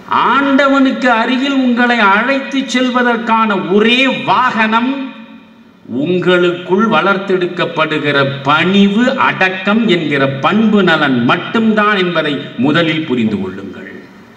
ஆண்டவனுக்கு அருகில் உங்களை அழைத்து செல்வதற்கான ஒரே வாகனம் உங்களுக்குள் வளர்த்தெடுக்கப்படுகிற பணிவு அடக்கம் என்கிற பண்பு நலன் மட்டும்தான் என்பதை முதலில் புரிந்து கொள்ளுங்கள்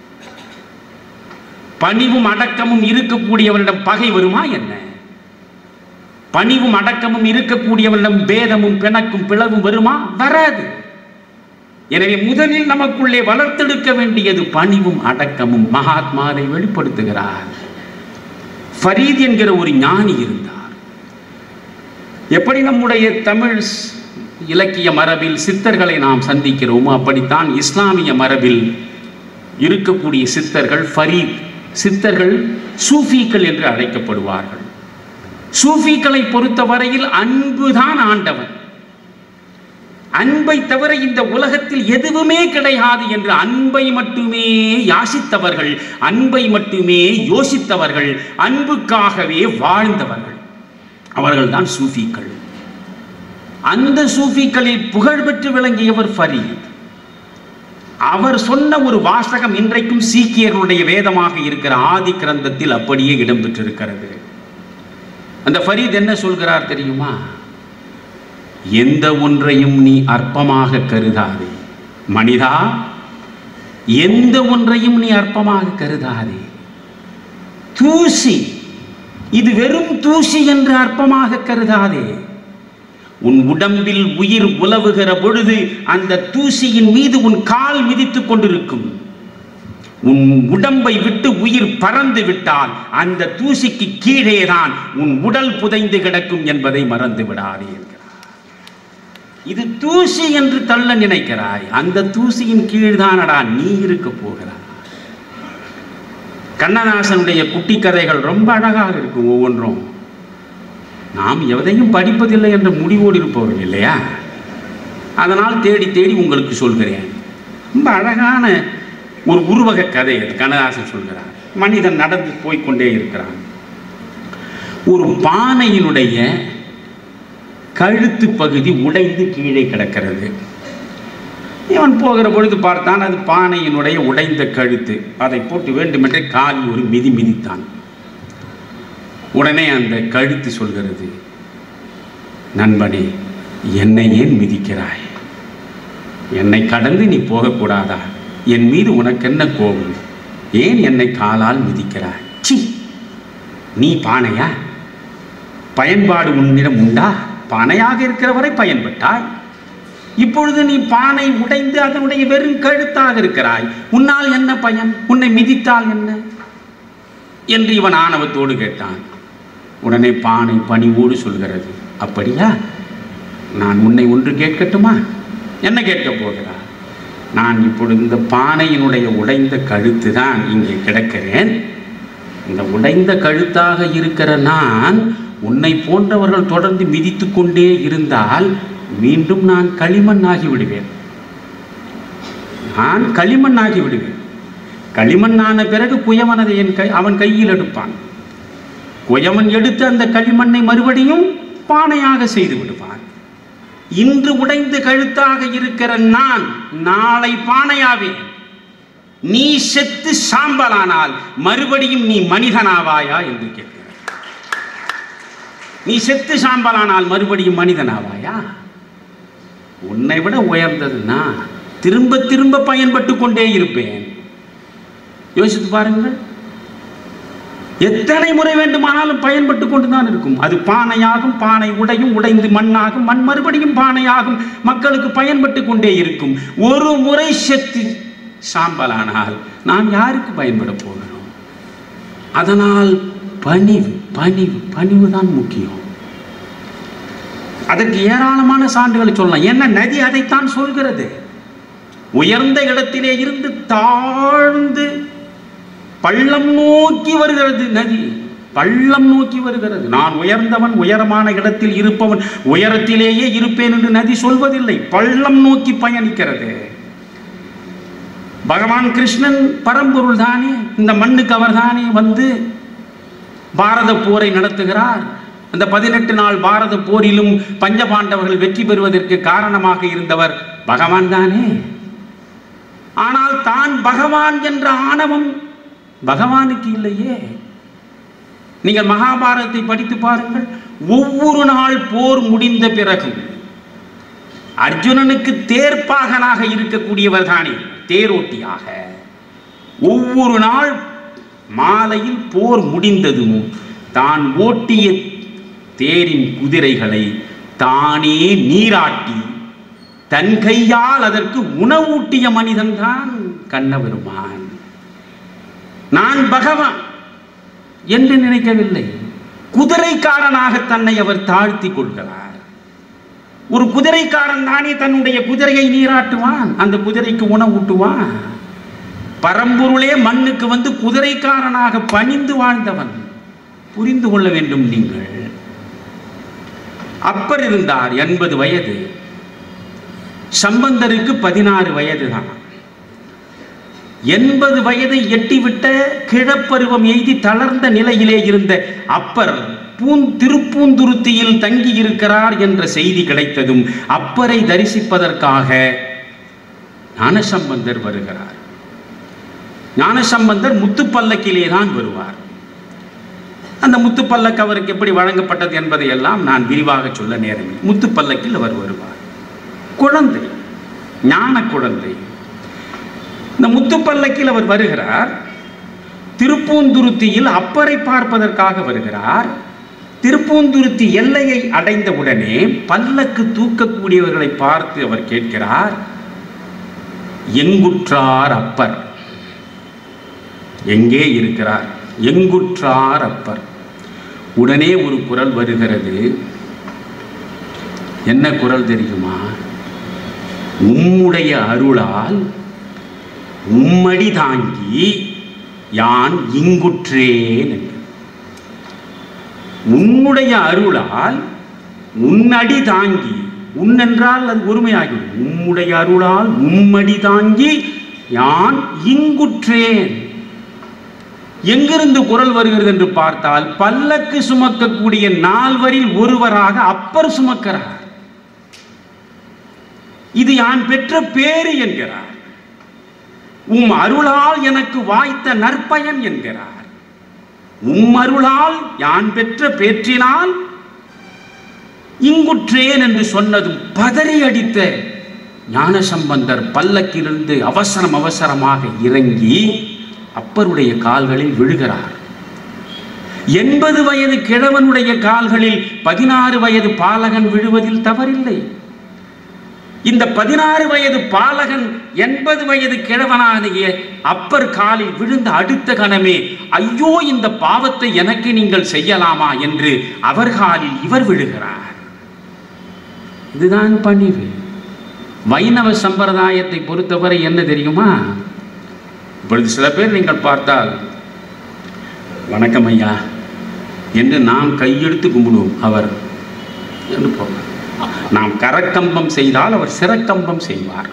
பணிவும் அடக்கமும் இருக்கக்கூடியவரிடம் பகை வருமா என்ன பணிவும் அடக்கமும் இருக்கக்கூடியவரிடம் பேதமும் பிணக்கும் பிளவும் வருமா வராது எனவே முதலில் நமக்குள்ளே வளர்த்தெடுக்க வேண்டியது பணிவும் அடக்கமும் மகாத்மாவை வெளிப்படுத்துகிறார் ஃபரீத் என்கிற ஒரு ஞானி இருந்தார் எப்படி நம்முடைய தமிழ் ஸ்- இலக்கிய மரபில் சித்தர்களை நாம் சந்திக்கிறோமோ அப்படித்தான் இஸ்லாமிய மரபில் இருக்கக்கூடிய சித்தர்கள் ஃபரீத் சித்தர்கள் சூஃபிக்கள் என்று அழைக்கப்படுவார்கள் சூஃபிக்களை பொறுத்தவரையில் அன்புதான் ஆண்டவன் அன்பை தவிர இந்த உலகத்தில் எதுவுமே கிடையாது என்று அன்பை மட்டுமே யாசித்தவர்கள் அன்பை மட்டுமே யோசித்தவர்கள் அன்புக்காகவே வாழ்ந்தவர்கள் அவர்கள்தான் சூஃபிக்கள் அந்த சூஃபிக்களில் புகழ்பெற்று விளங்கியவர் ஃபரீத் அவர் சொன்ன ஒரு வாசகம் இன்றைக்கும் சீக்கியர்களுடைய வேதமாக இருக்கிற ஆதி கிரந்தத்தில் அப்படியே இடம்பெற்றிருக்கிறது அந்த ஃபரீத் என்ன சொல்கிறார் தெரியுமா எந்த ஒன்றையும் நீ அற்பமாக கருதாதே மனிதா எந்த ஒன்றையும் நீ அற்பமாக கருதாதே தூசி இது வெறும் தூசி என்று அற்பமாக கருதாதே உன் உடம்பில் உயிர் உலவுகிற பொழுது அந்த தூசியின் மீது உன் கால் மிதித்துக் கொண்டிருக்கும் உன் உடம்பை விட்டு உயிர் பறந்து விட்டால் அந்த தூசிக்கு கீழேதான் உன் உடல் புதைந்து கிடக்கும் என்பதை மறந்து விடாதே என்கிறார் இது தூசி என்று தள்ள நினைக்கிறாய் அந்த தூசியின் கீழ்தானடா நீ இருக்க போகிறாய் கண்ணதாசனுடைய குட்டி கதைகள் ரொம்ப அழகாக இருக்கும் ஒவ்வொன்றும் நாம் எதையும் படிப்பதில்லை என்ற முடிவோடு இருப்பவர்கள் இல்லையா அதனால் தேடி தேடி உங்களுக்கு சொல்கிறேன் ரொம்ப அழகான ஒரு உருவக கதை அது கண்ணதாசன் சொல்கிறார் மனிதன் நடந்து போய்க்கொண்டே இருக்கிறான் ஒரு பானையினுடைய கழுத்து பகுதி உடைந்து கீழே கிடக்கிறது இவன் போகிற பொழுது பார்த்தான் அது பானையினுடைய உடைந்த கழுத்து அதை போட்டு வேண்டுமென்றே காலில் ஒரு மிதி மிதித்தான் உடனே அந்த கழுத்து சொல்கிறது நண்பனே என்னை ஏன் மிதிக்கிறாய் என்னை கடந்து நீ போகக்கூடாதா என் மீது உனக்கு என்ன கோபம் ஏன் என்னை காலால் மிதிக்கிறாய் சி நீ பானையா பயன்பாடு உன்னிடம் உண்டா பானையாக இருக்கிற வரை பயன்பட்டாய் இப்பொழுது நீ பானை உடைந்து அதனுடைய வெறும் கழுத்தாக இருக்கிறாய் உன்னால் என்ன பயன் உன்னை மிதித்தால் என்ன என்று இவன் ஆணவத்தோடு கேட்டான் உடனே பானை பணிவோடு சொல்கிறது அப்படியா நான் உன்னை ஒன்று கேட்கட்டுமா என்ன கேட்கப் போகிறார் நான் இப்பொழுது இந்த பானையினுடைய உடைந்த கழுத்து தான் இங்கே கிடக்கிறேன் இந்த உடைந்த கழுத்தாக இருக்கிற நான் உன்னை போன்றவர்கள் தொடர்ந்து மிதித்து கொண்டே இருந்தால் மீண்டும் நான் களிமண் ஆகி விடுவேன் நான் களிமண் ஆகி விடுவேன் களிமண் ஆன பிறகு குயவனதை என் கை அவன் கையில் எடுப்பான் குயவன் எடுத்து அந்த களிமண்ணை மறுபடியும் பானையாக செய்து விடுவான் இன்று உடைந்து கழுத்தாக இருக்கிற நான் நாளை பானையாவேன் நீ செத்து சாம்பலானால் மறுபடியும் நீ மனிதனாவாயா என்று கேட்கிறார் நீ செத்து சாம்பலானால் மறுபடியும் மனிதனாவாயா உன்னை விட உயர்ந்ததுன்னா திரும்ப திரும்ப பயன்பட்டு கொண்டே இருப்பேன் யோசித்து பாருங்கள் எத்தனை முறை வேண்டுமானாலும் பயன்பட்டு கொண்டுதான் இருக்கும் அது பானையாகும் பானை உடையும் உடைந்து மண்ணாகும் மண் மறுபடியும் பானையாகும் மக்களுக்கு பயன்பட்டு கொண்டே இருக்கும் ஒரு முறை செத்து சாம்பலானால் நாம் யாருக்கு பயன்பட போகிறோம் அதனால் பணிவு பணிவு பணிவு தான் முக்கியம் அதற்கு ஏராளமான சான்றுகளை சொல்லலாம் என்ன நதி அதைத்தான் சொல்கிறது உயர்ந்த இடத்திலே இருந்து தாழ்ந்து பள்ளம் நோக்கி வருகிறது நதி பள்ளம் நோக்கி வருகிறது நான் உயர்ந்தவன் உயரமான இடத்தில் இருப்பவன் உயரத்திலேயே இருப்பேன் என்று நதி சொல்வதில்லை பள்ளம் நோக்கி பயணிக்கிறது பகவான் கிருஷ்ணன் பரம்பொருள் தானே இந்த மண்ணுக்கு அவர் தானே வந்து பாரத போரை நடத்துகிறார் அந்த பதினெட்டு நாள் பாரத போரிலும் பஞ்சபாண்டவர்கள் வெற்றி பெறுவதற்கு காரணமாக இருந்தவர் பகவான் தானே ஆனால் தான் பகவான் என்ற ஆணவம் பகவானுக்கு இல்லையே நீங்கள் மகாபாரதத்தை படித்து பாருங்கள் ஒவ்வொரு நாள் போர் முடிந்த பிறகு அர்ஜுனனுக்கு தேர்ப்பாகனாக இருக்கக்கூடியவர் தானே தேரோட்டியாக ஒவ்வொரு நாள் மாலையில் போர் முடிந்ததும் தான் ஓட்டிய தேரின் குதிரைகளை தானே நீராட்டி தன் கையால் அதற்கு உணவூட்டிய மனிதன்தான் கண்ணபெருமான் நான் பகவான் என்று நினைக்கவில்லை குதிரைக்காரனாக தன்னை அவர் தாழ்த்தி கொள்கிறார் ஒரு குதிரைக்காரன் தானே தன்னுடைய குதிரையை நீராட்டுவான் அந்த குதிரைக்கு உணவூட்டுவான் பரம்பொருளே மண்ணுக்கு வந்து குதிரைக்காரனாக பணிந்து வாழ்ந்தவன் புரிந்து கொள்ள வேண்டும் நீங்கள் அப்பர் இருந்தார் எண்பது வயது சம்பந்தருக்கு பதினாறு வயது தான் எண்பது வயதை எட்டிவிட்ட கிழப்பருவம் எய்தி தளர்ந்த நிலையிலே இருந்த அப்பர் பூந் திருப்பூந்துருத்தியில் தங்கி இருக்கிறார் என்ற செய்தி கிடைத்ததும் அப்பரை தரிசிப்பதற்காக ஞானசம்பந்தர் வருகிறார் ஞானசம்பந்தர் முத்துப்பல்லக்கிலே தான் வருவார் அந்த முத்துப்பல்லக்கு அவருக்கு எப்படி வழங்கப்பட்டது என்பதை எல்லாம் நான் விரிவாக சொல்ல நேரமில்லை முத்துப்பல்லக்கில் அவர் வருவார் குழந்தை ஞான குழந்தை இந்த முத்துப்பல்லக்கில் அவர் வருகிறார் திருப்பூந்துருத்தியில் அப்பரை பார்ப்பதற்காக வருகிறார் திருப்பூந்துருத்தி எல்லையை அடைந்தவுடனே பல்லக்கு தூக்கக்கூடியவர்களை பார்த்து அவர் கேட்கிறார் எங்குற்றார் அப்பர் எங்கே இருக்கிறார் எங்குற்றார் அப்பர் உடனே ஒரு குரல் வருகிறது என்ன குரல் தெரியுமா உம்முடைய அருளால் உம்மடி தாங்கி யான் இங்குற்றேன் என்று. உன்னுடைய அருளால் உன்னடி தாங்கி உன்னென்றால் அது ஒருமையாகிவிடும் உம்முடைய அருளால் உம்மடி தாங்கி யான் இங்குற்றேன் எங்கிருந்து குரல் வருகிறது என்று பார்த்தால் பல்லக்கு சுமக்கக்கூடிய நால்வரில் ஒருவராக அப்பர் சுமக்கிறார் இது யான் பெற்ற பேறு என்கிறார் உம் அருளால் எனக்கு வாய்த்த நற்பயன் என்கிறார் உம் அருளால் யான் பெற்ற பேற்றினால் இங்குற்றேன் என்று சொன்னதும் பதறி அடித்த ஞானசம்பந்தர் பல்லக்கிலிருந்து அவசரம் அவசரமாக இறங்கி அப்பருடைய கால்களில் விழுகிறார் எண்பது வயது கிழவனுடைய கால்களில் பதினாறு வயது பாலகன் விழுவதில் தவறில்லை இந்த பதினாறு வயது பாலகன் எண்பது வயது கிழவனாகிய அப்பர் காலில் விழுந்த அடுத்த கணமே ஐயோ இந்த பாவத்தை எனக்கு நீங்கள் செய்யலாமா என்று அவர் காலில் இவர் விழுகிறார் இதுதான் பணிவு வைணவ சம்பிரதாயத்தை பொறுத்தவரை என்ன தெரியுமா இப்பொழுது சில பேர் நீங்கள் பார்த்தால் வணக்கம் ஐயா என்று நாம் கையெடுத்து கும்பிடுவோம் அவர் என்று போவார் நாம் கரக்கம்பம் செய்தால் அவர் சிறக்கம்பம் செய்வார்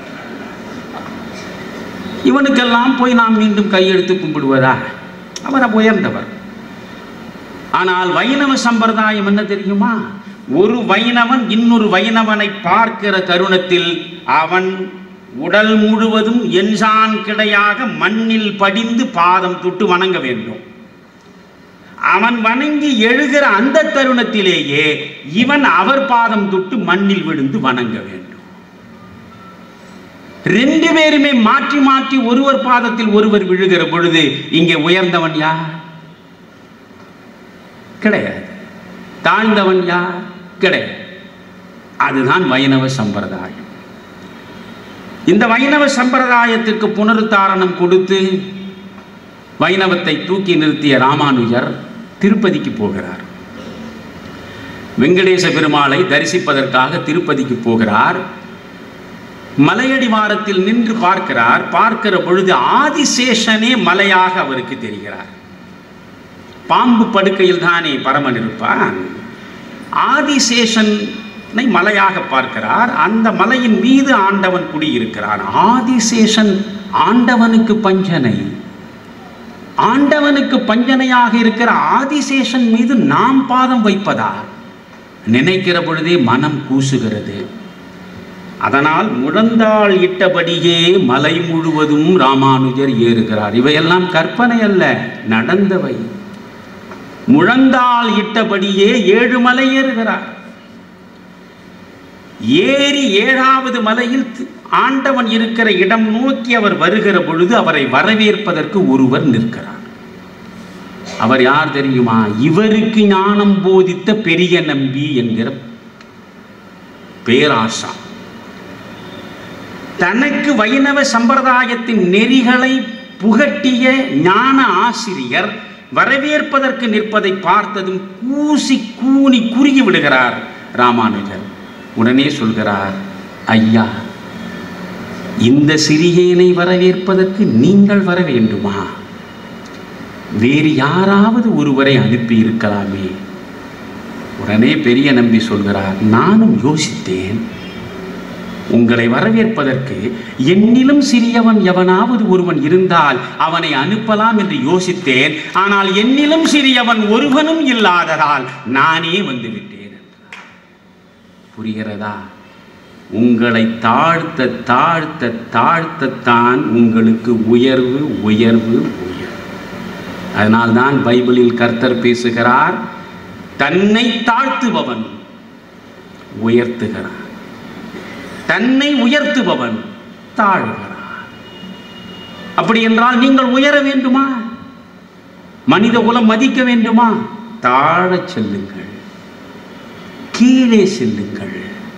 இவனுக்கெல்லாம் போய் நாம் மீண்டும் கையெடுத்து கும்பிடுவதா அவர் உயர்ந்தவர் ஆனால் வைணவ சம்பிரதாயம் என்ன தெரியுமா ஒரு வைணவன் இன்னொரு வைணவனை பார்க்கிற தருணத்தில் அவன் உடல் முழுவதும் என்சான் கிடையாக மண்ணில் படிந்து பாதம் தொட்டு வணங்க வேண்டும் அவன் வணங்கி எழுகிற அந்த தருணத்திலேயே இவன் அவர் பாதம் தொட்டு மண்ணில் விழுந்து வணங்க வேண்டும் ரெண்டு பேருமே மாற்றி மாற்றி ஒருவர் பாதத்தில் ஒருவர் விழுகிற பொழுது இங்கே உயர்ந்தவன் யார் கிடையாது தாழ்ந்தவன் யார் கிடையாது அதுதான் வைணவ சம்பிரதாயம் இந்த வைணவ சம்பிரதாயத்திற்கு புனருத்தாரணம் கொடுத்து வைணவத்தை தூக்கி நிறுத்திய ராமானுஜர் திருப்பதிக்கு போகிறார் வெங்கடேச பெருமாளை தரிசிப்பதற்காக திருப்பதிக்கு போகிறார் மலையடிவாரத்தில் நின்று பார்க்கிறார் பார்க்கிற பொழுது ஆதிசேஷனே மலையாக அவருக்கு தெரிகிறார் பாம்பு படுக்கையில் தானே பரமன் இருப்பான் ஆதிசேஷனை மலையாக பார்க்கிறார் அந்த மலையின் மீது ஆண்டவன் குடியிருக்கிறான் ஆதிசேஷன் ஆண்டவனுக்கு பஞ்சனை ஆண்டவனுக்கு பஞ்சனையாக இருக்கிற ஆதிசேஷன் மீது நாம் பாதம் வைப்பதா நினைக்கிற பொழுதே மனம் கூசுகிறது அதனால் முழந்தாள் இட்டபடியே மலை முழுவதும் ராமானுஜர் ஏறுகிறார் இவையெல்லாம் கற்பனை அல்ல நடந்தவை முழந்தாள் இட்டபடியே ஏழு மலை ஏறுகிறார் ஏறி ஏழாவது மலையில் தி- ஆண்டவன் இருக்கிற இடம் நோக்கி அவர் வருகிற பொழுது அவரை வரவேற்பதற்கு ஒருவர் நிற்கிறார் அவர் யார் தெரியுமா இவருக்கு ஞானம் போதித்த பெரிய நம்பி என்கிற பேராசா தனக்கு வைணவ சம்பிரதாயத்தின் நெறிகளை புகட்டிய ஞான ஆசிரியர் வரவேற்பதற்கு நிற்பதை பார்த்ததும் கூசி கூனி குறுகி விடுகிறார் ராமானுஜர் உடனே சொல்கிறார் ஐயா இந்த சிறியேனை வரவேற்பதற்கு நீங்கள் வர வேண்டுமா வேறு யாராவது ஒருவரை அனுப்பி இருக்கலாமே உடனே பெரிய நம்பி சொல்கிறார் நானும் யோசித்தேன் உங்களை வரவேற்பதற்கு என்னிலும் சிறியவன் எவனாவது ஒருவன் இருந்தால் அவனை அனுப்பலாம் என்று யோசித்தேன் ஆனால் என்னிலும் சிறியவன் ஒருவனும் இல்லாததால் நானே வந்துவிட்டேன் என்றார். புரிகிறதா உங்களை தாழ்த்த தாழ்த்த தாழ்த்தத்தான் உங்களுக்கு உயர்வு உயர்வு உயர்வு அதனால்தான் பைபிளில் கர்த்தர் பேசுகிறார் தன்னை தாழ்த்துபவன் உயர்த்துகிறான் தன்னை உயர்த்துபவன் தாழ்கிறான் அப்படி என்றால் நீங்கள் உயர வேண்டுமா மனித குலம் மதிக்க வேண்டுமா தாழச் செல்லுங்கள் கீழே செல்லுங்கள்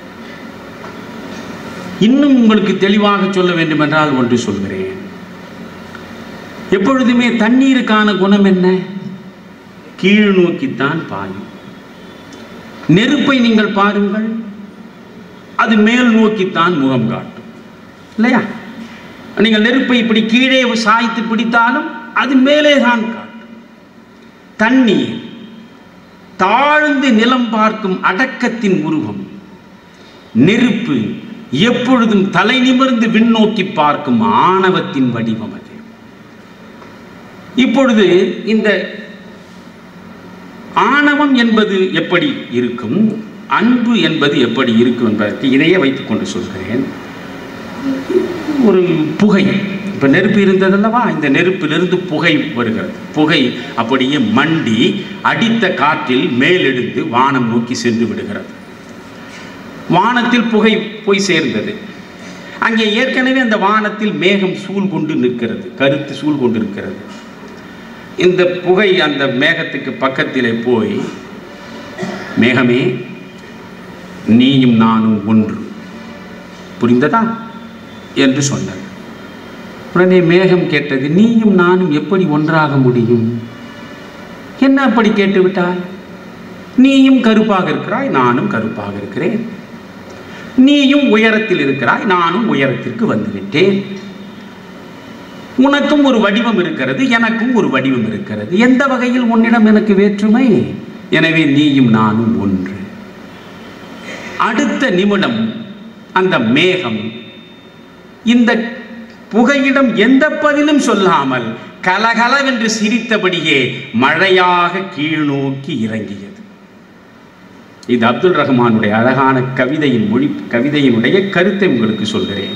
இன்னும் உங்களுக்கு தெளிவாக சொல்ல வேண்டும் என்றால் ஒன்று சொல்கிறேன் எப்பொழுதுமே தண்ணீருக்கான குணம் என்ன கீழ் நோக்கித்தான் பாயும் நெருப்பை நீங்கள் பாருங்கள் அது மேல் நோக்கித்தான் முகம் காட்டும் இல்லையா நீங்கள் நெருப்பை இப்படி கீழே சாய்த்து பிடித்தாலும் அது மேலே தான் காட்டும் தண்ணீர் தாழ்ந்து நிலம் பார்க்கும் அடக்கத்தின் உருவம் நெருப்பு எப்பொழுதும் தலை நிமிர்ந்து விண்ணோக்கி பார்க்கும் ஆணவத்தின் வடிவம் அது இப்பொழுது இந்த ஆணவம் என்பது எப்படி இருக்கும் அன்பு என்பது எப்படி இருக்கும் என்பதற்கு இதையே வைத்துக்கொண்டு சொல்கிறேன் ஒரு புகை இப்போ நெருப்பு இருந்ததல்லவா இந்த நெருப்பிலிருந்து புகை வருகிறது புகை அப்படியே மண்டி அடித்த காற்றில் மேலெழுந்து வானம் நோக்கி சென்று விடுகிறது வானத்தில் புகை போய் சேர்ந்தது அங்கே ஏற்கனவே அந்த வானத்தில் மேகம் சூழ் கொண்டு நிற்கிறது கருத்து சூழ் கொண்டு இருக்கிறது இந்த புகை அந்த மேகத்துக்கு பக்கத்திலே போய் மேகமே நீயும் நானும் ஒன்று புரிந்ததா என்று சொன்னார் உடனே மேகம் கேட்டது நீயும் நானும் எப்படி ஒன்றாக முடியும் என்ன அப்படி கேட்டு விட்டாய் நீயும் கருப்பாக இருக்கிறாய் நானும் கருப்பாக இருக்கிறேன் நீயும் உயரத்தில் இருக்கிறாய் நானும் உயரத்திற்கு வந்துவிட்டேன் உனக்கும் ஒரு வடிவம் இருக்கிறது எனக்கும் ஒரு வடிவம் இருக்கிறது எந்த வகையில் உன்னிடம் எனக்கு வேற்றுமை எனவே நீயும் நானும் ஒன்று அடுத்த நிமிடம் அந்த மேகம் இந்த புகையிடம் எந்த பதிலும் சொல்லாமல் கலகலவென்று சிரித்தபடியே மழையாக கீழ்நோக்கி இறங்கியது இது அப்துல் ரஹ்மானுடைய அழகான கவிதையின் மொழி கவிதையினுடைய கருத்தை உங்களுக்கு சொல்கிறேன்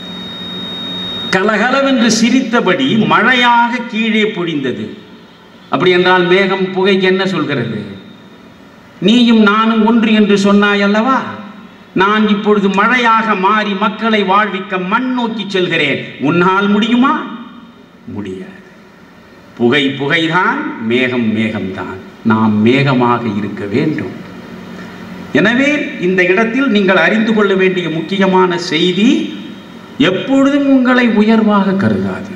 கலகலவென்று சிரித்தபடி மழையாக கீழே பொழிந்தது அப்படி என்றால் மேகம் புகைக்கு என்ன சொல்கிறது நீயும் நானும் ஒன்று என்று சொன்னாய் அல்லவா நான் இப்பொழுது மழையாக மாறி மக்களை வாழ்விக்க மண் நோக்கி செல்கிறேன் உன்னால் முடியுமா முடியாது புகை புகைதான் மேகம் மேகம்தான் நாம் மேகமாக இருக்க வேண்டும் எனவே இந்த இடத்தில் நீங்கள் அறிந்து கொள்ள வேண்டிய முக்கியமான செய்தி எப்பொழுதும் உங்களை உயர்வாக கருதாது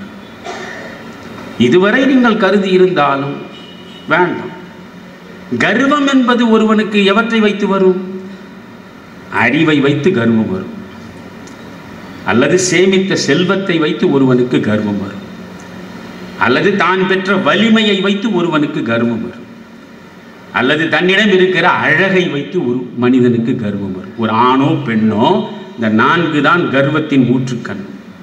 இதுவரை நீங்கள் கருதி இருந்தாலும் வேண்டாம் கர்வம் என்பது ஒருவனுக்கு எவற்றை வைத்து வரும் அறிவை வைத்து கர்வம் வரும் அல்லது சேமித்த செல்வத்தை வைத்து ஒருவனுக்கு கர்வம் வரும் அல்லது தான் பெற்ற வலிமையை வைத்து ஒருவனுக்கு கர்வம் வரும் அல்லது தன்னிடம் இருக்கிற அழகை வைத்து ஒரு மனிதனுக்கு கர்வம் வரும் ஒரு ஆணோ பெண்ணோ இந்த நான்கு தான் கர்வத்தின் ஊற்றுக்கண்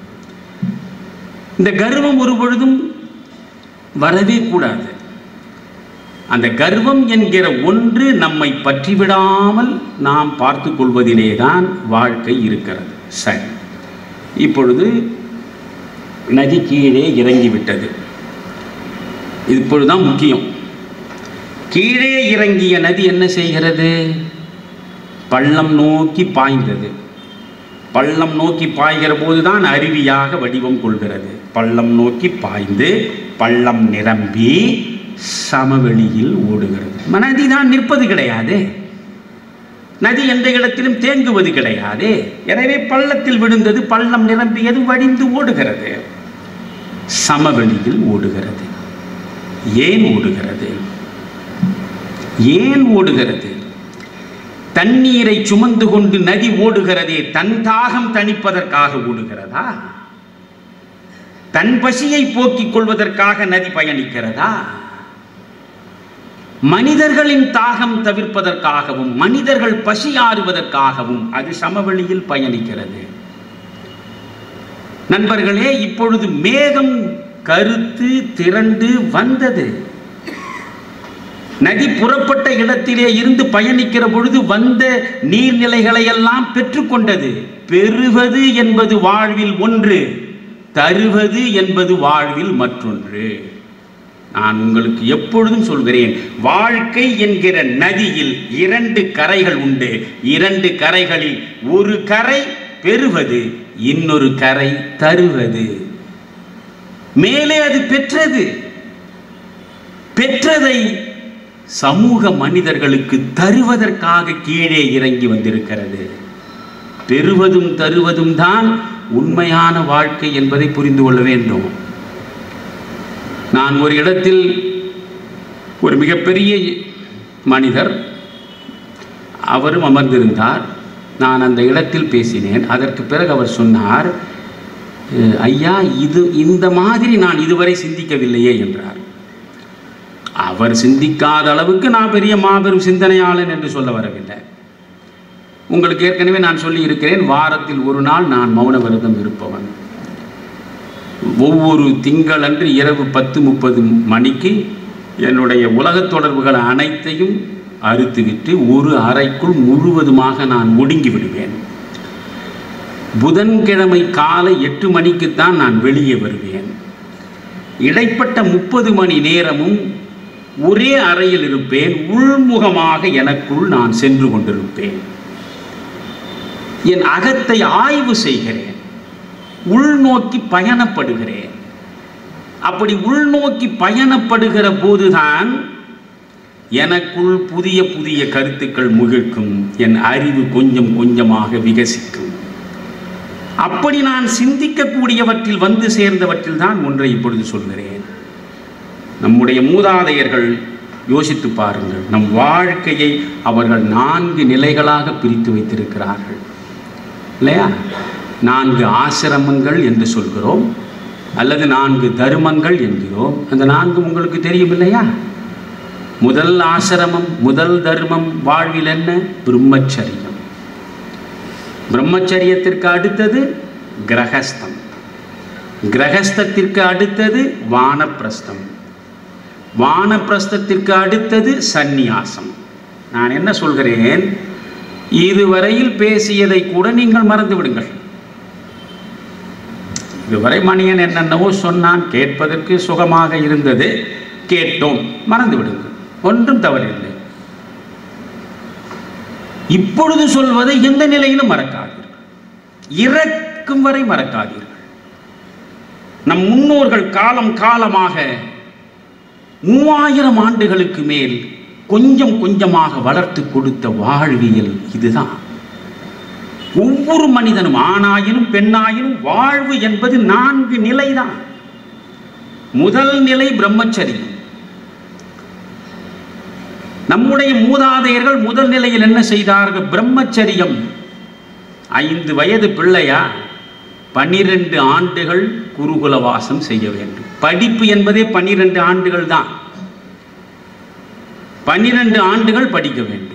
இந்த கர்வம் ஒரு பொழுதும் வரவே கூடாது அந்த கர்வம் என்கிற ஒன்று நம்மை பற்றிவிடாமல் நாம் பார்த்து கொள்வதிலே தான் வாழ்க்கை இருக்கிறது சரி இப்பொழுது நதி கீழே இறங்கிவிட்டது இப்பொழுதுதான் முக்கியம் கீழே இறங்கிய நதி என்ன செய்கிறது பள்ளம் நோக்கி பாய்ந்தது பள்ளம் நோக்கி பாய்கிற போதுதான் அருவியாக வடிவம் கொள்கிறது பள்ளம் நோக்கி பாய்ந்து பள்ளம் நிரம்பி சமவெளியில் ஓடுகிறது நதி தான் நிற்பது கிடையாது நதி எந்த இடத்திலும் தேங்குவது கிடையாது எனவே பள்ளத்தில் விழுந்தது பள்ளம் நிரம்பியது வடிந்து ஓடுகிறது சமவெளியில் ஓடுகிறது ஏன் ஓடுகிறது ஏன் ஓடுகிறது தண்ணீரை சுமந்து கொண்டு நதி ஓடுகிறதே தன் தாகம் தணிப்பதற்காக ஓடுகிறதா தன் பசியை போக்கிக் கொள்வதற்காக நதி பயணிக்கிறதா மனிதர்களின் தாகம் தவிர்ப்பதற்காகவும் மனிதர்கள் பசி ஆறுவதற்காகவும் அது சமவெளியில் பயணிக்கிறது நண்பர்களே இப்பொழுது மேகம் கருத்து திரண்டு வந்தது நதி புறப்பட்ட இடத்திலே இருந்து பயணிக்கிற பொழுது வந்த நீர்நிலைகளை எல்லாம் பெற்றுக்கொண்டது பெறுவது என்பது வாழ்வில் ஒன்று தருவது என்பது வாழ்வில் மற்றொன்று நான் உங்களுக்கு எப்பொழுதும் சொல்கிறேன் வாழ்க்கை என்கிற நதியில் இரண்டு கரைகள் உண்டு இரண்டு கரைகளில் ஒரு கரை பெறுவது இன்னொரு கரை தருவது மேலே அது பெற்றது பெற்றதை சமூக மனிதர்களுக்கு தருவதற்காக கீழே இறங்கி வந்திருக்கிறது பெறுவதும் தருவதும் தான் உண்மையான வாழ்க்கை என்பதை புரிந்து கொள்ள வேண்டும் நான் ஒரு இடத்தில் ஒரு மிகப்பெரிய மனிதர் அவரும் அமர்ந்திருந்தார் நான் அந்த இடத்தில் பேசினேன் அதற்கு பிறகு அவர் சொன்னார் "அஹ், ஐயா இது இந்த மாதிரி நான் இதுவரை சிந்திக்கவில்லையே என்றார் அவர் சிந்திக்காத அளவுக்கு நான் பெரிய மாபெரும் சிந்தனையாளன் என்று சொல்ல வரவில்லை உங்களுக்கு ஏற்கனவே நான் சொல்லி இருக்கிறேன் வாரத்தில் ஒரு நாள் நான் மௌன விரதம் இருப்பவன் ஒவ்வொரு திங்களன்று இரவு பத்து முப்பது மணிக்கு என்னுடைய உலகத் தொடர்புகள் அனைத்தையும் அறுத்துவிட்டு ஒரு அறைக்குள் முழுவதுமாக நான் ஒடுங்கி விடுவேன் புதன்கிழமை காலை எட்டு மணிக்குத்தான் நான் வெளியே வருவேன் இடைப்பட்ட முப்பது மணி நேரமும் ஒரே அறையில் இருப்பேன் உள்முகமாக எனக்குள் நான் சென்று கொண்டிருப்பேன் என் அகத்தை ஆய்வு செய்கிறேன் உள்நோக்கி பயணப்படுகிறேன் அப்படி உள்நோக்கி பயணப்படுகிற போதுதான் எனக்குள் புதிய புதிய கருத்துக்கள் முகிழ்க்கும் என் அறிவு கொஞ்சம் கொஞ்சமாக விகசிக்கும் அப்படி நான் சிந்திக்கக்கூடியவற்றில் வந்து சேர்ந்தவற்றில் தான் ஒன்றை இப்பொழுது சொல்கிறேன் நம்முடைய மூதாதையர்கள் யோசித்து பாருங்கள் நம் வாழ்க்கையை அவர்கள் நான்கு நிலைகளாக பிரித்து வைத்திருக்கிறார்கள் இல்லையா நான்கு ஆசிரமங்கள் என்று சொல்கிறோம் அல்லது நான்கு தர்மங்கள் என்கிறோம் அந்த நான்கு உங்களுக்கு தெரியும் இல்லையா முதல் ஆசிரமம் முதல் தர்மம் வாழ்வில் என்ன பிரம்மச்சரியம் பிரம்மச்சரியத்திற்கு அடுத்தது கிரகஸ்தம் கிரகஸ்தத்திற்கு அடுத்தது வானப்பிரஸ்தம் வானப்பிரஸ்தத்திற்கு அடுத்தது சந்நியாசம் நான் என்ன சொல்கிறேன் இதுவரையில் பேசியதை கூட நீங்கள் மறந்து விடுங்கள் இதுவரை மணியன் என்னென்னவோ சொன்னான் கேட்பதற்கு சுகமாக இருந்தது கேட்டோம் மறந்து விடுங்கள் ஒன்றும் தவறில்லை இப்பொழுது சொல்வதை எந்த நிலையிலும் மறக்காதீர்கள் இறக்கும் வரை மறக்காதீர்கள் நம் முன்னோர்கள் காலம் காலமாக மூவாயிரம் ஆண்டுகளுக்கு மேல் கொஞ்சம் கொஞ்சமாக வளர்த்து கொடுத்த வாழ்வியல் இதுதான் ஒவ்வொரு மனிதனும் ஆணாயினும் பெண்ணாயினும் வாழ்வு என்பது நான்கு நிலைதான் முதல் நிலை பிரம்மச்சரியம் நம்முடைய மூதாதையர்கள் முதல் நிலையில் என்ன செய்தார்கள் பிரம்மச்சரியம் ஐந்து வயது பிள்ளையா பன்னிரண்டு ஆண்டுகள் குருகுல வாசம் செய்ய வேண்டும் படிப்பு என்பதே பன்னிரண்டு ஆண்டுகள் தான் பன்னிரண்டு ஆண்டுகள் படிக்க வேண்டும்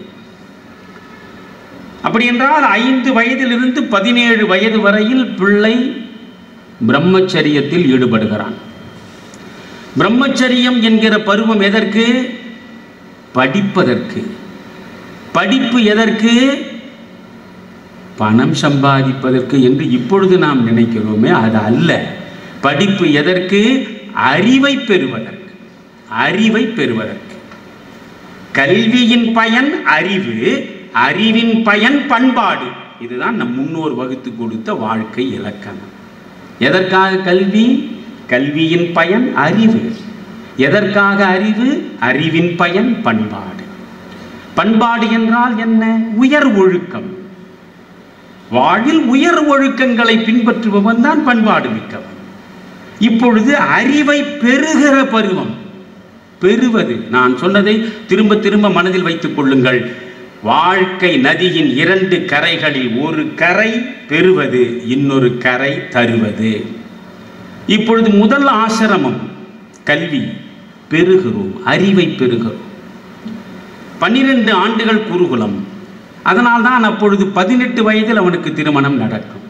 அப்படி என்றால் ஐந்து வயதிலிருந்து பதினேழு வயது வரையில் பிள்ளை பிரம்மச்சரியத்தில் ஈடுபடுகிறான் பிரம்மச்சரியம் என்கிற பருவம் எதற்கு படிப்பதற்கு படிப்பு எதற்கு பணம் சம்பாதிப்பதற்கு என்று இப்பொழுது நாம் நினைக்கிறோமே அது அல்ல படிப்பு எதற்கு அறிவை பெறுவதற்கு அறிவை பெறுவதற்கு கல்வியின் பயன் அறிவு அறிவின் பயன் பண்பாடு இதுதான் நம் முன்னோர் வகுத்து கொடுத்த வாழ்க்கை இலக்கணம் எதற்காக கல்வி கல்வியின் பயன் அறிவு எதற்காக அறிவு அறிவின் பயன் பண்பாடு பண்பாடு என்றால் என்ன உயர் ஒழுக்கம் வாழ்வில் உயர் ஒழுக்கங்களை பின்பற்றுபவன் தான் பண்பாடு மிக்கவன் இப்பொழுது அறிவை பெறுகிற பருவம் பெறுவது நான் சொன்னதை திரும்ப திரும்ப மனதில் வைத்துக் கொள்ளுங்கள் வாழ்க்கை நதியின் இரண்டு கரைகளில் ஒரு கரை பெறுவது இன்னொரு கரை தருவது இப்பொழுது முதல் ஆசிரமம் கல்வி பெறுகிறோம் அறிவை பெறுகிறோம் பன்னிரண்டு ஆண்டுகள் குருகுலம் அதனால்தான் அப்பொழுது பதினெட்டு வயதில் அவனுக்கு திருமணம் நடக்கும்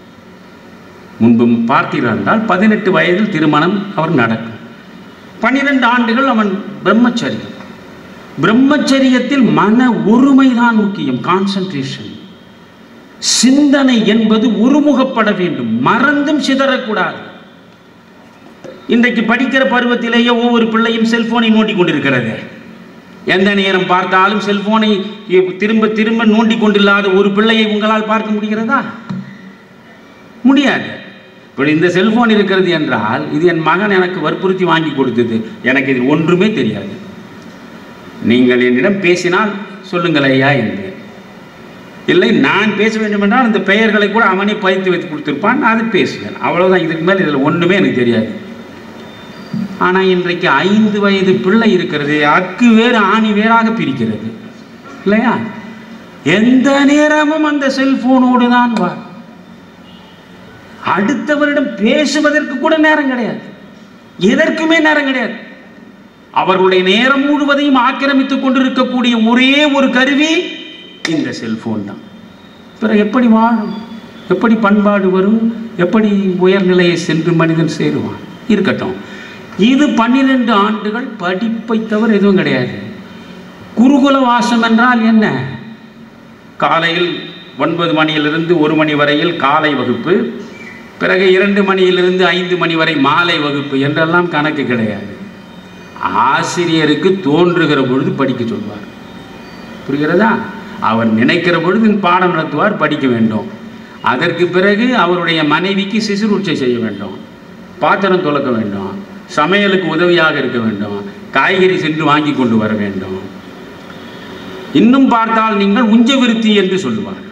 முன்பும் பார்த்தீர்கள் என்றால் பதினெட்டு வயதில் திருமணம் அவர் நடக்கும் பன்னிரண்டு ஆண்டுகள் அவன் பிரம்மச்சரியம் பிரம்மச்சரியத்தில் மன ஒருமைதான் முக்கியம் கான்சன்ட்ரேஷன் சிந்தனை என்பது ஒருமுகப்பட வேண்டும் மறந்தும் சிதறக்கூடாது இன்றைக்கு படிக்கிற பருவத்திலேயே ஒவ்வொரு பிள்ளையும் செல்போனை நோண்டி கொண்டிருக்கிறது எந்த நேரம் பார்த்தாலும் செல்போனை திரும்ப திரும்ப நோண்டி கொண்டில்லாத ஒரு பிள்ளையை உங்களால் பார்க்க முடிகிறதா முடியாது இப்போ இந்த செல்போன் இருக்கிறது என்றால் இது என் மகன் எனக்கு வற்புறுத்தி வாங்கி கொடுத்தது எனக்கு இது ஒன்றுமே தெரியாது நீங்கள் என்னிடம் பேசினால் சொல்லுங்கள் ஐயா என்று இல்லை நான் பேச வேண்டும் என்றால் அந்த பெயர்களை கூட அவனே பதித்து வைத்து கொடுத்துருப்பான் நான் அது பேசுவேன் அவ்வளோதான் இதுக்கு மேலே இதில் ஒன்றுமே எனக்கு தெரியாது ஆனால் இன்றைக்கு ஐந்து வயது பிள்ளை இருக்கிறது அக்கு வேறு ஆணி வேறாக பிரிக்கிறது இல்லையா எந்த நேரமும் அந்த செல்போனோடு தான் வா அடுத்தவரிடம் பேசுவதற்கு கூட நேரம் கிடையாது எதற்குமே நேரம் கிடையாது அவர்களுடைய நேரம் முழுவதையும் ஆக்கிரமித்துக் கொண்டிருக்கக்கூடிய ஒரே ஒரு கருவி இந்த செல்போன் தான் பிறகு எப்படி வாழும் எப்படி பண்பாடு வரும் எப்படி உயர்நிலையை சென்று மனிதன் சேருவான் இருக்கட்டும் இது பன்னிரெண்டு ஆண்டுகள் படிப்பை தவிர எதுவும் கிடையாது குருகுல வாசம் என்றால் என்ன காலையில் ஒன்பது மணியிலிருந்து ஒரு மணி வரையில் காலை வகுப்பு பிறகு இரண்டு மணியிலிருந்து ஐந்து மணி வரை மாலை வகுப்பு என்றெல்லாம் கணக்கு கிடையாது ஆசிரியருக்கு தோன்றுகிற பொழுது படிக்க சொல்வார் புரிகிறதா அவர் நினைக்கிற பொழுது பாடம் நடத்துவார் படிக்க வேண்டும் அதற்கு பிறகு அவருடைய மனைவிக்கு சிசுரூட்சை செய்ய வேண்டும் பாத்திரம் துலக்க வேண்டும் சமையலுக்கு உதவியாக இருக்க வேண்டும் காய்கறி சென்று வாங்கி கொண்டு வர வேண்டும் இன்னும் பார்த்தால் நீங்கள் உஞ்ச விருத்தி என்று சொல்லுவார்கள்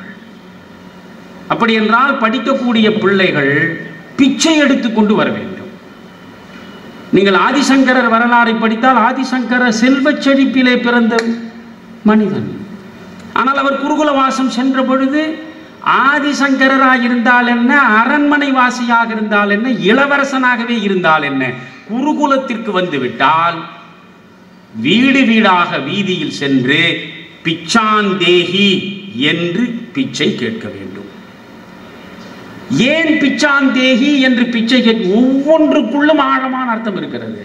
அப்படி என்றால் படிக்கக்கூடிய பிள்ளைகள் பிச்சை எடுத்துக்கொண்டு வர வேண்டும் நீங்கள் ஆதிசங்கரர் வரலாறை படித்தால் ஆதிசங்கரர் செல்வச் செழிப்பிலே பிறந்த மனிதன் ஆனால் அவர் குருகுல வாசம் சென்ற பொழுது ஆதிசங்கரராக இருந்தால் என்ன அரண்மனை வாசியாக இருந்தால் என்ன இளவரசனாகவே இருந்தால் என்ன குருகுலத்திற்கு வந்து விட்டால் வீடு வீடாக வீதியில் சென்று பிச்சாந்தேகி என்று பிச்சை கேட்க வேண்டும் ஏன் பிச்சாந்தேகி என்று பிச்சை கேட்க ஒவ்வொன்றுக்குள்ளும் ஆழமான அர்த்தம் இருக்கிறது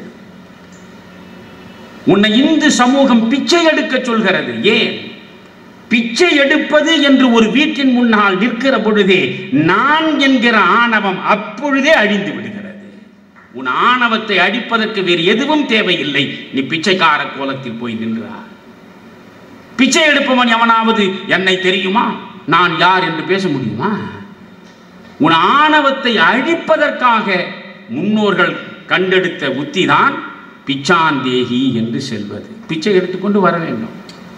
உன்னை இந்து சமூகம் பிச்சை எடுக்க சொல்கிறது ஏன் பிச்சை எடுப்பது என்று ஒரு வீட்டின் முன்னால் நிற்கிற பொழுதே நான் என்கிற ஆணவம் அப்பொழுதே அழிந்து விடுகிறது உன் ஆணவத்தை அடிப்பதற்கு வேறு எதுவும் தேவையில்லை நீ பிச்சைக்கார கோலத்தில் போய் நின்றார் பிச்சை எடுப்பவன் எவனாவது என்னை தெரியுமா நான் யார் என்று பேச முடியுமா உன் ஆணவத்தை அழிப்பதற்காக முன்னோர்கள் கண்டெடுத்த உத்திதான் பிச்சாந்தேகி என்று செல்வது பிச்சை எடுத்துக்கொண்டு வர வேண்டும்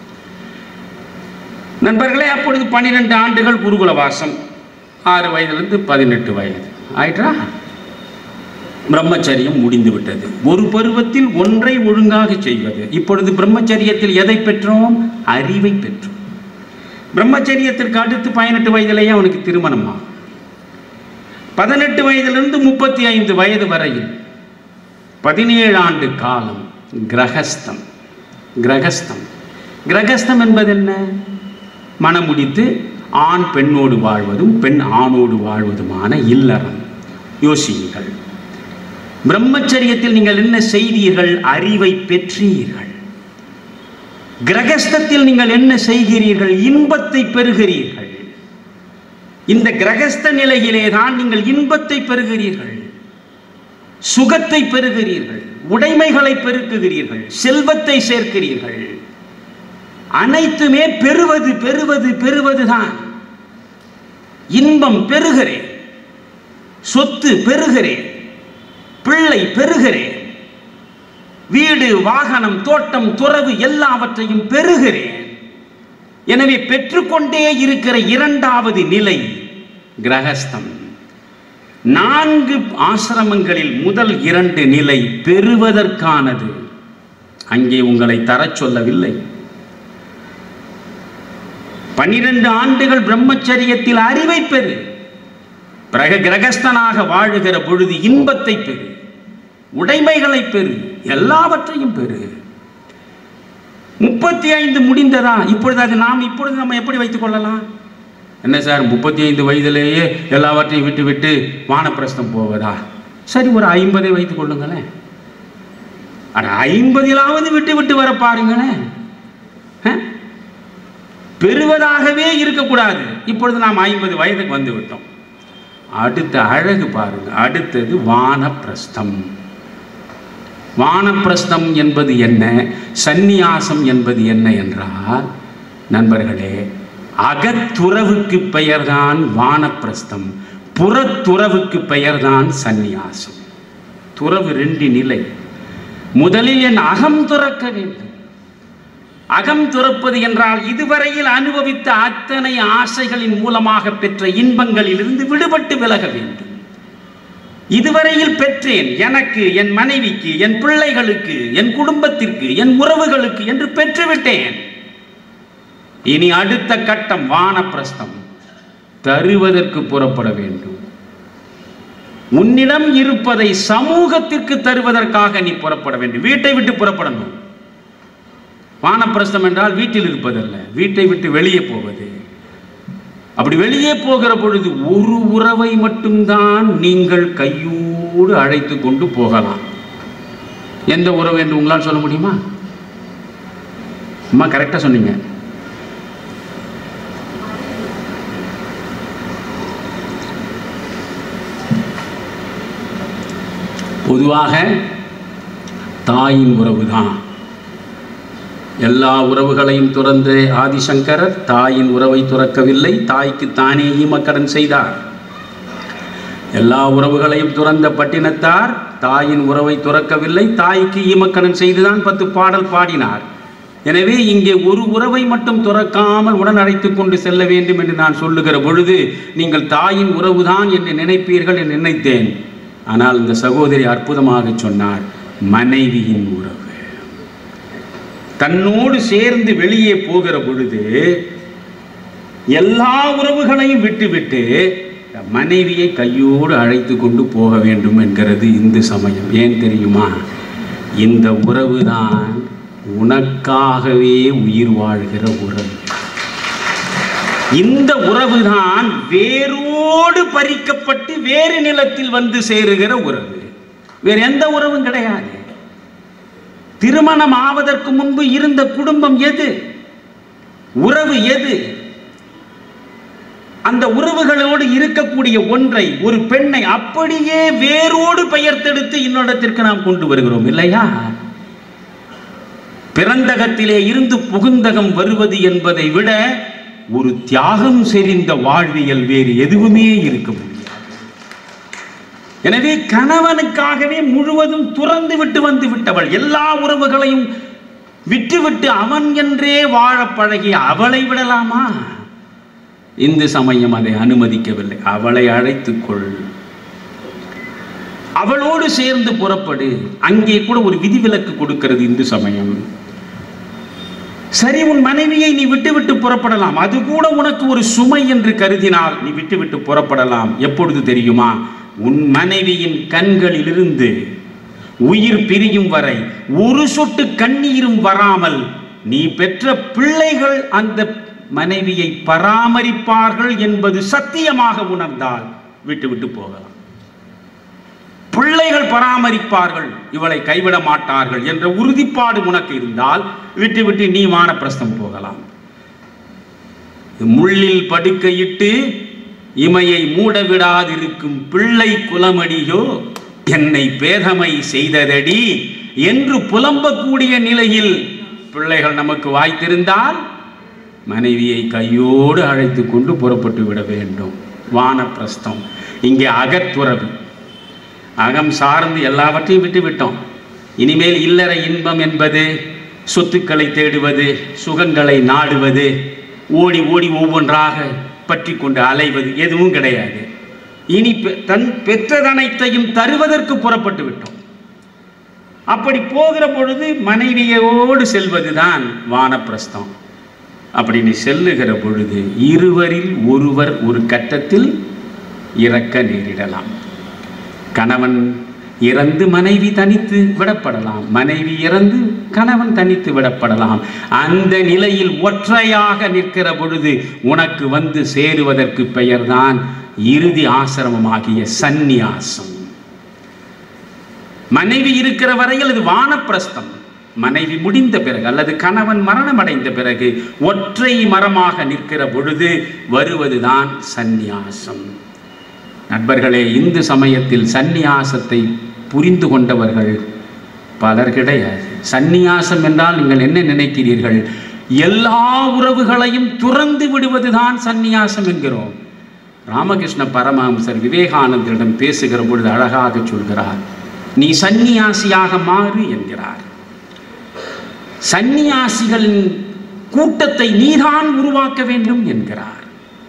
நண்பர்களே அப்பொழுது பன்னிரெண்டு ஆண்டுகள் குருகுல வாசம் ஆறு வயதிலிருந்து பதினெட்டு வயது ஆயிற்றா பிரம்மச்சரியம் முடிந்து விட்டது ஒரு பருவத்தில் ஒன்றை ஒழுங்காக செய்வது இப்பொழுது பிரம்மச்சரியத்தில் எதை பெற்றோம் அறிவை பெற்றோம் பிரம்மச்சரியத்திற்கு அடுத்து பதினெட்டு வயதிலேயே அவனுக்கு திருமணமா பதினெட்டு வயதிலிருந்து முப்பத்தி ஐந்து வயது வரையில் பதினேழு ஆண்டு காலம் கிரகஸ்தம் கிரகஸ்தம் கிரகஸ்தம் என்பது என்ன மனமுடித்து ஆண் பெண்ணோடு வாழ்வதும் பெண் ஆணோடு வாழ்வதுமான இல்லறம் யோசியுங்கள் பிரம்மச்சரியத்தில் நீங்கள் என்ன செய்தீர்கள் அறிவை பெற்றீர்கள் கிரகஸ்தத்தில் நீங்கள் என்ன செய்கிறீர்கள் இன்பத்தை பெறுகிறீர்கள் இந்த கிரகஸ்த நிலையிலே தான் நீங்கள் இன்பத்தை பெறுகிறீர்கள் சுகத்தை பெறுகிறீர்கள் உடைமைகளை பெருக்குகிறீர்கள் செல்வத்தை சேர்க்கிறீர்கள் அனைத்துமே பெறுவது பெறுவது பெறுவதுதான் இன்பம் பெறுகிறேன் சொத்து பெறுகிறேன் பிள்ளை பெறுகிறேன் வீடு வாகனம் தோட்டம் துறவு எல்லாவற்றையும் பெறுகிறேன் எனவே பெற்றுக்கொண்டே இருக்கிற இரண்டாவது நிலை கிரகஸ்தம் நான்கு ஆசிரமங்களில் முதல் இரண்டு நிலை பெறுவதற்கானது அங்கே உங்களை தரச் சொல்லவில்லை பனிரெண்டு ஆண்டுகள் பிரம்மச்சரியத்தில் அறிவை பெறு பிறகு கிரகஸ்தனாக வாழுகிற பொழுது இன்பத்தை பெறு உடைமைகளை பெறு எல்லாவற்றையும் பெறு முப்பத்தி ஐந்து முடிந்ததா இப்பொழுது அது நாம் இப்பொழுது நம்ம எப்படி வைத்துக் கொள்ளலாம் என்ன சார் முப்பத்தி ஐந்து வயதிலேயே எல்லாவற்றையும் விட்டு விட்டு வானப்பிரஸ்தம் போவதா சரி ஒரு ஐம்பதை வைத்துக் கொள்ளுங்களேன் அட ஐம்பதிலாவது விட்டு விட்டு வர பாருங்களேன் அஹ்? பெறுவதாகவே இருக்கக்கூடாது இப்பொழுது நாம் ஐம்பது வயதுக்கு வந்து விட்டோம் அடுத்த அழகு பாருங்க அடுத்தது வானப்பிரஸ்தம் வானப்பிரஸ்தம் என்பது என்ன சந்நியாசம் என்பது என்ன என்றால் நண்பர்களே அகத்துறவுக்கு பெயர்தான் வானப்பிரஸ்தம் புறத்துறவுக்கு பெயர்தான் சந்நியாசம் துறவு ரெண்டு நிலை முதலில் என் அகம் துறக்க வேண்டும் அகம் துறப்பது என்றால் இதுவரையில் அனுபவித்த அத்தனை ஆசைகளின் மூலமாக பெற்ற இன்பங்களிலிருந்து விடுபட்டு விலக வேண்டும் இதுவரையில் பெற்றேன் எனக்கு என் மனைவிக்கு என் பிள்ளைகளுக்கு என் குடும்பத்திற்கு என் உறவுகளுக்கு என்று பெற்றுவிட்டேன் இனி அடுத்த கட்டம் வானப்பிரஸ்தம் தருவதற்கு புறப்பட வேண்டும் உன்னிடம் இருப்பதை சமூகத்திற்கு தருவதற்காக நீ புறப்பட வேண்டும் வீட்டை விட்டு புறப்படணும் வானப்பிரஸ்தம் என்றால் வீட்டில் இருப்பதல்ல வீட்டை விட்டு வெளியே போவது அப்படி வெளியே போகிற பொழுது ஒரு உறவை மட்டும்தான் நீங்கள் கையோடு அழைத்து கொண்டு போகலாம் எந்த உறவு என்று உங்களால் சொல்ல முடியுமா அம்மா கரெக்டாக சொன்னீங்க பொதுவாக தாயின் உறவு தான் எல்லா உறவுகளையும் துறந்த ஆதிசங்கரர் தாயின் உறவை துறக்கவில்லை தாய்க்கு தானே ஈமக்கடன் செய்தார் எல்லா உறவுகளையும் துறந்த பட்டினத்தார் தாயின் உறவை துறக்கவில்லை தாய்க்கு ஈமக்கடன் செய்துதான் பத்து பாடல் பாடினார் எனவே இங்கே ஒரு உறவை மட்டும் துறக்காமல் உடன் அழைத்துக் கொண்டு செல்ல வேண்டும் என்று நான் சொல்லுகிற பொழுது நீங்கள் தாயின் உறவுதான் என்று நினைப்பீர்கள் என்று நினைத்தேன் ஆனால் இந்த சகோதரி அற்புதமாக சொன்னார் மனைவியின் உறவு தன்னோடு சேர்ந்து வெளியே போகிற பொழுது எல்லா உறவுகளையும் விட்டுவிட்டு மனைவியை கையோடு அழைத்து கொண்டு போக வேண்டும் என்கிறது இந்து சமயம் ஏன் தெரியுமா இந்த உறவுதான் உனக்காகவே உயிர் வாழ்கிற உறவு இந்த உறவுதான் வேரோடு பறிக்கப்பட்டு வேறு நிலத்தில் வந்து சேருகிற உறவு வேறு எந்த உறவும் கிடையாது திருமணம் ஆவதற்கு முன்பு இருந்த குடும்பம் எது உறவு எது அந்த உறவுகளோடு இருக்கக்கூடிய ஒன்றை ஒரு பெண்ணை அப்படியே வேரோடு பெயர்த்தெடுத்து இன்னொடத்திற்கு நாம் கொண்டு வருகிறோம் இல்லையா பிறந்தகத்திலே இருந்து புகுந்தகம் வருவது என்பதை விட ஒரு தியாகம் செறிந்த வாழ்வியல் வேறு எதுவுமே இருக்க முடியாது எனவே கணவனுக்காகவே முழுவதும் துறந்து விட்டு வந்து விட்டவள் எல்லா உறவுகளையும் விட்டுவிட்டு அவன் என்றே வாழ பழகி அவளை விடலாமா இந்து சமயம் அதை அனுமதிக்கவில்லை அவளை அழைத்துக் கொள் அவளோடு சேர்ந்து புறப்படு அங்கே கூட ஒரு விதிவிலக்கு கொடுக்கிறது இந்து சமயம் சரி உன் மனைவியை நீ விட்டுவிட்டு புறப்படலாம் அது கூட உனக்கு ஒரு சுமை என்று கருதினால் நீ விட்டுவிட்டு புறப்படலாம் எப்பொழுது தெரியுமா உன் மனைவியின் கண்களிலிருந்து உயிர் பிரியும் வரை ஒரு சொட்டு கண்ணீரும் வராமல் நீ பெற்ற பிள்ளைகள் அந்த மனைவியை பராமரிப்பார்கள் என்பது சத்தியமாக உணர்ந்தால் விட்டுவிட்டு போகலாம் பிள்ளைகள் பராமரிப்பார்கள் இவளை கைவிட மாட்டார்கள் என்ற உறுதிப்பாடு உனக்கு இருந்தால் விட்டு விட்டு நீ வானப்பிரஸ்தம் போகலாம் முள்ளில் படுக்கையிட்டு இமையை மூடவிடாதிருக்கும் பிள்ளை குலமடியோ என்னை பேதமை செய்ததடி என்று புலம்பக்கூடிய நிலையில் பிள்ளைகள் நமக்கு வாய்த்திருந்தால் மனைவியை கையோடு அழைத்து கொண்டு புறப்பட்டு விட வேண்டும் வானப்பிரஸ்தம் இங்கே அகத்துறவு அகம் சார்ந்து எல்லாவற்றையும் விட்டு விட்டோம் இனிமேல் இல்லற இன்பம் என்பது சொத்துக்களை தேடுவது சுகங்களை நாடுவது ஓடி ஓடி ஒவ்வொன்றாக பற்றி கொண்டு அலைவது எதுவும் கிடையாது இனி பெ- தன் பெற்றதனைத்தையும் தருவதற்கு புறப்பட்டு விட்டோம் அப்படி போகிற பொழுது மனைவியோடு செல்வதுதான் வானப்பிரஸ்தம் அப்படி நீ செல்லுகிற பொழுது இருவரில் ஒருவர் ஒரு கட்டத்தில் இறக்க நேரிடலாம் கணவன் இறந்து மனைவி தனித்து விடப்படலாம் மனைவி இறந்து கணவன் தனித்து விடப்படலாம் அந்த நிலையில் ஒற்றையாக நிற்கிற பொழுது உனக்கு வந்து சேருவதற்கு பெயர்தான் இறுதி ஆசிரமமாகிய சந்நியாசம் மனைவி இருக்கிற வரையில் அது வானப்பிரஸ்தம் மனைவி முடிந்த பிறகு அல்லது கணவன் மரணமடைந்த பிறகு ஒற்றை மரமாக நிற்கிற பொழுது வருவதுதான் சந்நியாசம் நண்பர்களே இந்து சமயத்தில் சந்நியாசத்தை புரிந்து கொண்டவர்கள் பலர் கிடையாது சந்நியாசம் என்றால் நீங்கள் என்ன நினைக்கிறீர்கள் எல்லா உறவுகளையும் துறந்து விடுவதுதான் சந்நியாசம் என்கிறோம் ராமகிருஷ்ண பரமஹம்சர் விவேகானந்தரிடம் பேசுகிற பொழுது அழகாக சொல்கிறார் நீ சந்நியாசியாக மாறு என்கிறார் சந்நியாசிகளின் கூட்டத்தை நீதான் உருவாக்க வேண்டும் என்கிறார்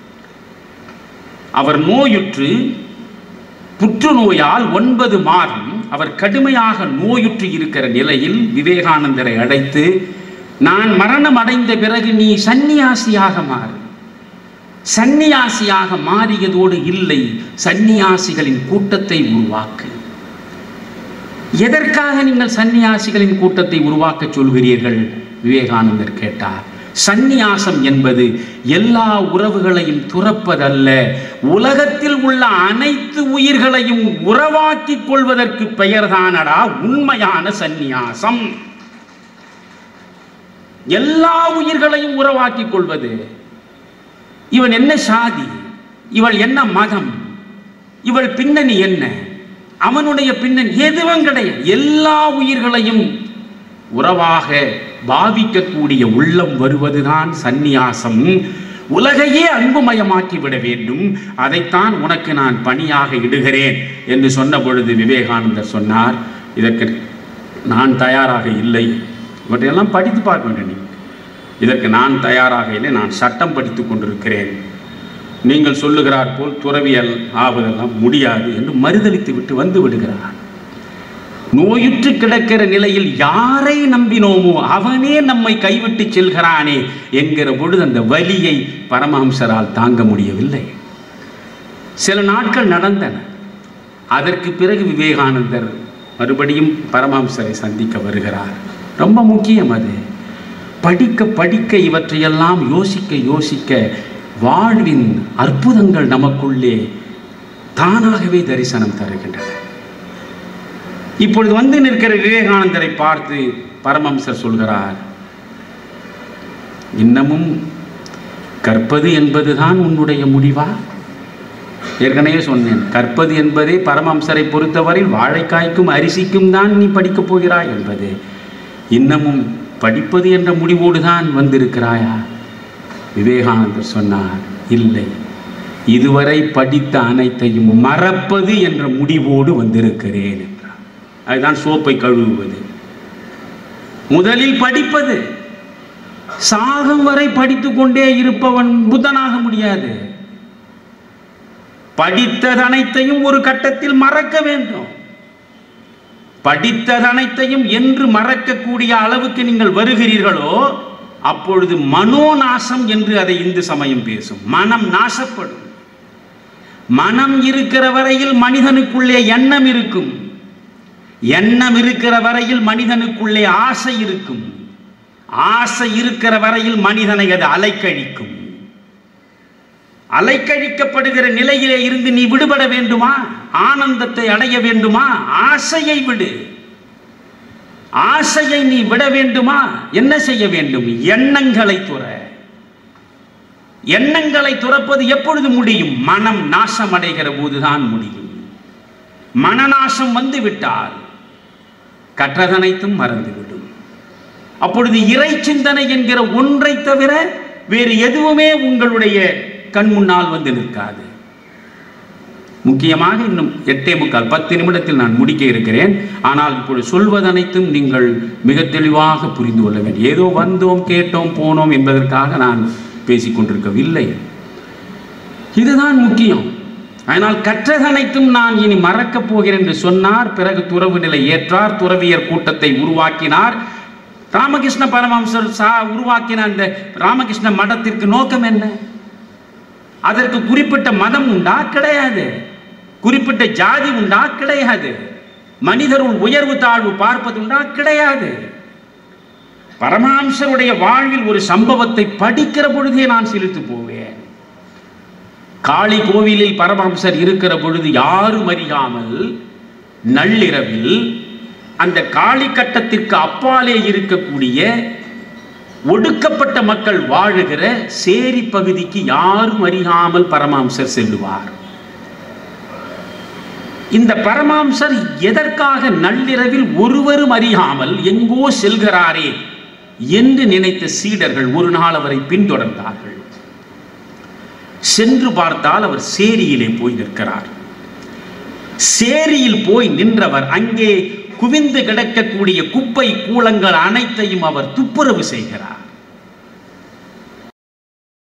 அவர் நோயுற்று புற்றுநோயால் ஒன்பது மாதம் அவர் கடுமையாக நோயுற்று இருக்கிற நிலையில் விவேகானந்தரை அழைத்து நான் மரணம் அடைந்த பிறகு நீ சந்நியாசியாக மாறு சந்நியாசியாக மாறியதோடு இல்லை சந்நியாசிகளின் கூட்டத்தை உருவாக்கு எதற்காக நீங்கள் சந்நியாசிகளின் கூட்டத்தை உருவாக்க சொல்கிறீர்கள் விவேகானந்தர் கேட்டார் சந்நியாசம் என்பது எல்லா உறவுகளையும் துறப்பதல்ல உலகத்தில் உள்ள அனைத்து உயிர்களையும் உறவாக்கிக் கொள்வதற்கு பெயர்தானடா உண்மையான சந்நியாசம் எல்லா உயிர்களையும் உறவாக்கிக் கொள்வது இவன் என்ன சாதி இவள் என்ன மதம் இவள் பின்னணி என்ன அவனுடைய பின்னணி எதுவும் கிடையாது எல்லா உயிர்களையும் உறவாக பாவிக்கக்கூடிய உள்ளம் வருவதுதான் சந்நியாசம் உலகையே அன்புமயமாக்கி விட வேண்டும் அதைத்தான் உனக்கு நான் பணியாக இடுகிறேன் என்று சொன்ன பொழுது விவேகானந்தர் சொன்னார் இதற்கு நான் தயாராக இல்லை இவற்றையெல்லாம் படித்து பார்க்க வேண்டும் நீங்கள் இதற்கு நான் தயாராக இல்லை நான் சட்டம் படித்துக் கொண்டிருக்கிறேன் நீங்கள் சொல்லுகிறார் போல் துறவியல் ஆவதெல்லாம் முடியாது என்று மறுதளித்து விட்டு வந்து விடுகிறார் நோயுற்று கிடக்கிற நிலையில் யாரை நம்பினோமோ அவனே நம்மை கைவிட்டு செல்கிறானே என்கிற பொழுது அந்த வலியை பரமஹம்சரால் தாங்க முடியவில்லை சில நாட்கள் நடந்தன அதற்கு பிறகு விவேகானந்தர் மறுபடியும் பரமஹம்சரை சந்திக்க வருகிறார் ரொம்ப முக்கியம் அது படிக்க படிக்க இவற்றையெல்லாம் யோசிக்க யோசிக்க வாழ்வின் அற்புதங்கள் நமக்குள்ளே தானாகவே தரிசனம் தருகின்றன இப்பொழுது வந்து நிற்கிற விவேகானந்தரை பார்த்து பரமஹம்சர் சொல்கிறார் இன்னமும் கற்பது என்பதுதான் உன்னுடைய முடிவா ஏற்கனவே சொன்னேன் கற்பது என்பதே பரமஹம்சரை பொறுத்தவரை வாழைக்காய்க்கும் அரிசிக்கும் தான் நீ படிக்கப் போகிறாய் என்பது இன்னமும் படிப்பது என்ற முடிவோடு தான் வந்திருக்கிறாயா விவேகானந்தர் சொன்னார் இல்லை இதுவரை படித்த அனைத்தையும் மறப்பது என்ற முடிவோடு வந்திருக்கிறேன் என்றார் அதுதான் சோப்பை கழுவுவது முதலில் படிப்பது சாகும் வரை படித்துக் கொண்டே இருப்பவன் புத்தனாக முடியாது படித்ததனைத்தையும் ஒரு கட்டத்தில் மறக்க வேண்டும் படித்ததனைத்தையும் என்று மறக்கக்கூடிய அளவுக்கு நீங்கள் வருகிறீர்களோ அப்பொழுது மனோநாசம் என்று அதை இந்து சமயம் பேசும் மனம் நாசப்படும் மனம் இருக்கிற வரையில் மனிதனுக்குள்ளே எண்ணம் இருக்கும் எண்ணம் இருக்கிற வரையில் மனிதனுக்குள்ளே ஆசை இருக்கும் ஆசை இருக்கிற வரையில் மனிதனை அது அலைக்கழிக்கும் அலைக்கழிக்கப்படுகிற நிலையிலே இருந்து நீ விடுபட வேண்டுமா ஆனந்தத்தை அடைய வேண்டுமா ஆசையை விடு ஆசையை நீ விட வேண்டுமா என்ன செய்ய வேண்டும் எண்ணங்களை துற எண்ணங்களை துறப்பது எப்பொழுது முடியும் மனம் நாசமடைகிற போதுதான் முடியும் மனநாசம் வந்து விட்டால் கற்றதனைத்தும் மறந்துவிடும் அப்பொழுது இறை சிந்தனை என்கிற ஒன்றை தவிர வேறு எதுவுமே உங்களுடைய கண் முன்னால் வந்து நிற்காது முக்கியமாக இன்னும் எட்டே முக்கால் பத்து நிமிடத்தில் நான் முடிக்க இருக்கிறேன் ஆனால் இப்பொழுது சொல்வதனைத்தும் நீங்கள் மிக தெளிவாக புரிந்து கொள்ள வேண்டும் ஏதோ வந்தோம் கேட்டோம் போனோம் என்பதற்காக நான் பேசிக் கொண்டிருக்கவில்லை இதுதான் முக்கியம் அதனால் கற்றதனைத்தும் நான் இனி மறக்கப் போகிறேன் என்று சொன்னார் பிறகு துறவு நிலை ஏற்றார் துறவியர் கூட்டத்தை உருவாக்கினார் ராமகிருஷ்ண பரமஹம்சர் சா உருவாக்கின அந்த ராமகிருஷ்ண மடத்திற்கு நோக்கம் என்ன அதற்கு குறிப்பிட்ட மதம் உண்டா கிடையாது குறிப்பிட்ட ஜாதி உண்டா கிடையாது மனிதருள் உயர்வு தாழ்வு பார்ப்பது உண்டா கிடையாது பரமஹம்சருடைய வாழ்வில் ஒரு சம்பவத்தை படிக்கிற பொழுதே நான் சிரித்து போவேன் காளி கோவிலில் பரமஹம்சர் இருக்கிற பொழுது யாரும் அறியாமல் நள்ளிரவில் அந்த காளி கட்டத்திற்கு அப்பாலே இருக்கக்கூடிய ஒடுக்கப்பட்ட மக்கள் வாழுகிற சேரி பகுதிக்கு யாரும் அறியாமல் பரமஹம்சர் செல்லுவார் இந்த பரமஹம்சர் எதற்காக நள்ளிரவில் ஒருவரும் அறியாமல் எங்கோ செல்கிறாரே என்று நினைத்த சீடர்கள் ஒரு நாள் அவரை பின்தொடர்ந்தார்கள் சென்று பார்த்தால் அவர் சேரியிலே போய் நிற்கிறார் சேரியில் போய் நின்றவர் அங்கே குவிந்து கிடக்கக்கூடிய குப்பை கூலங்கள் அனைத்தையும் அவர் துப்புரவு செய்கிறார்